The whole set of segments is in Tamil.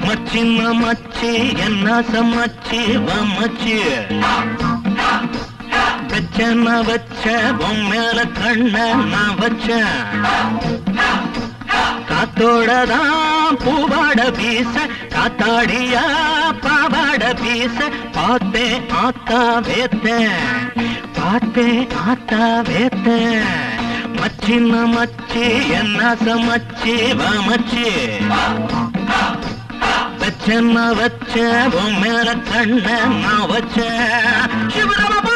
மச்சின்ன மச்சி என்ன சமச்சி வமச்சி வச்ச நான் வச்ச உன் மேல கண்ண நான் வச்சேன் காத்தோட தான் பூவாட பீச காத்தாடியா பாவாட பீச பார்த்தேன் ஆத்தா வேத்தேன் பார்த்தேன் ஆத்தா வேத்தேன் மச்சின்ன மச்சி என்ன சமச்சி வமச்சி வச்சேன்னா வச்ச உன் மேல கண்ண நான் வச்சேன் சிவராமப்பா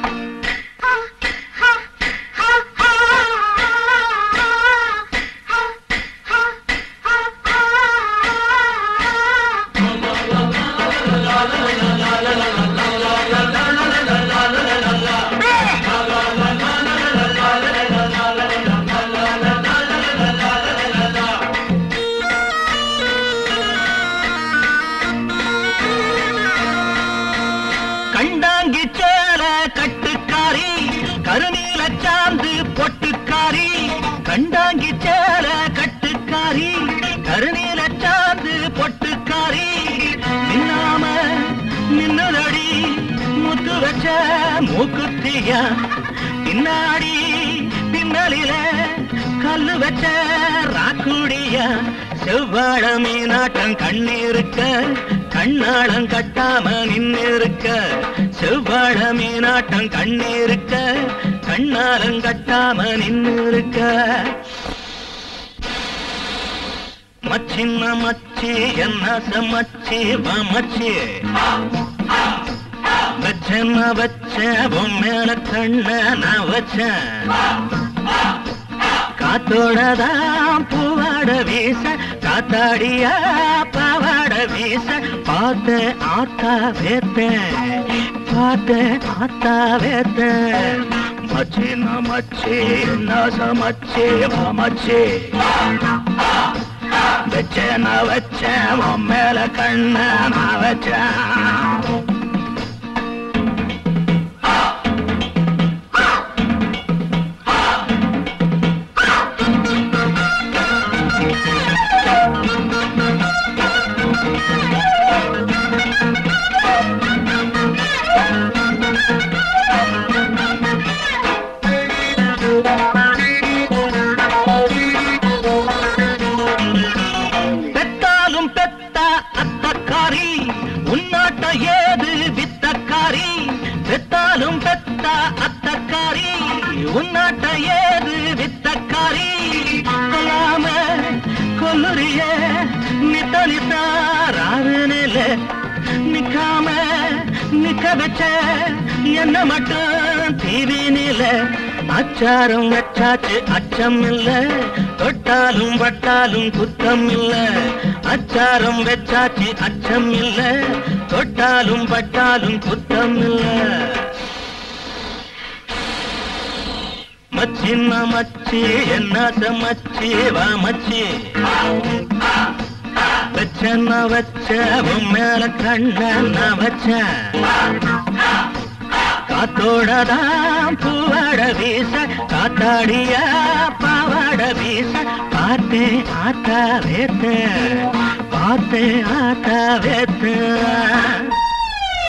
கண்டாங்கி சேல கட்டுக்காரி கருநீல சாந்து பொட்டுக்காரி கண்டாங்கி சேல கட்டுக்காரி கருநீல சாந்து பொட்டுக்காரி நின்னாம நின்னதடி முத்து வச்ச மூக்குத்தியா பின்னாடி பின்னலில கல்லு வச்ச ராக்குடியா செவ்வாழ மீனாட்டம் கண்ணீருக்க கண்ணாளம் கட்டாம நின்னிருக்க செவ்வாழ மீனாட்டம் கண்ணீருக்க கண்ணாலம் கட்டாம நின்னிருக்க மச்சின்ன மச்சி என்ன சமச்சி வமச்சி வச்சேன்னா வச்ச உன் மேல கண்ண நான் வச்சேன் காத்தோடதான் பூவாட வீச காத்தாடியா பாவாட வீச பார்த்த ஆத்தா வேத்த பார்த்த ஆத்தா வேத்த மச்சி நான் மச்சி என்ன சமச்சி மச்சி வச்ச நான் வச்சேன் உன் மேல கண்ண நான் வச்சேன் பெத்தாலும் பெத்த அத்தக்காரி உன்னாட்ட ஏது வித்தக்காரி பெத்தாலும் பெத்த அத்தக்காரி உன்னாட்ட ஏது வித்தக்காரி கொல்லாம கொல்லுறிய நித்த நித்தா ராவுனில நிக்காம நிக்க வச்ச என்ன மட்டும் தீவினில அச்சாரம் வச்சாச்சு அச்சம் இல்ல தொட்டாலும் பட்டாலும் குத்தம் இல்ல அச்சாரம் வச்சாச்சு அச்சம் இல்ல தொட்டாலும் பட்டாலும் குத்தம் இல்ல மச்சின்ன மச்சி என்ன சமச்சி வா மச்சி வச்ச வச்ச உன் மேல கண்ண நான் வச்சேன் காத்தோடதான் பூவாட வீச காத்தாடியா பாவாட வீச பார்த்தேன் ஆத்தா வேத்த பார்த்தேன் ஆத்தா வேத்த